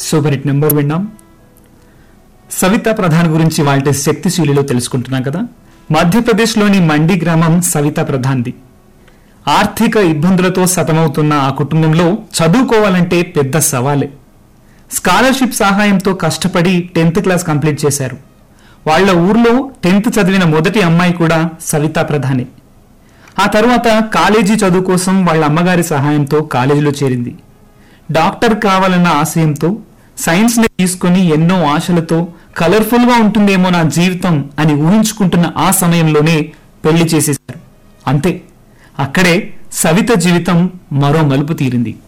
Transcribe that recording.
super hit number విన్నాం సవితా ప్రధాన్ గురించి వాళ్ళ శక్తిశీలిలో తెలుసుకుంటున్నాం కదా మధ్యప్రదేశ్లోని మండి గ్రామం సవితా ప్రధాన్ది ఆర్థిక ఇబ్బందులతో సతమవుతున్న ఆ కుటుంబంలో చదువుకోవాలంటే పెద్ద సవాలే స్కాలర్షిప్ సహాయంతో కష్టపడి టెన్త్ క్లాస్ కంప్లీట్ చేశారు వాళ్ళ ఊర్లో టెన్త్ చదివిన మొదటి అమ్మాయి కూడా సవితా ప్రధానే ఆ తర్వాత కాలేజీ చదువు కోసం వాళ్ళ అమ్మగారి సహాయంతో కాలేజీలో చేరింది డాక్టర్ కావాలన్న ఆశయంతో సైన్స్ ని తీసుకుని ఎన్నో ఆశలతో కలర్ఫుల్ గా ఉంటుందేమో నా జీవితం అని ఊహించుకుంటున్న ఆ సమయంలోనే పెళ్లి చేసేశారు అంతే అక్కడే సవిత జీవితం మరో మలుపు తీరింది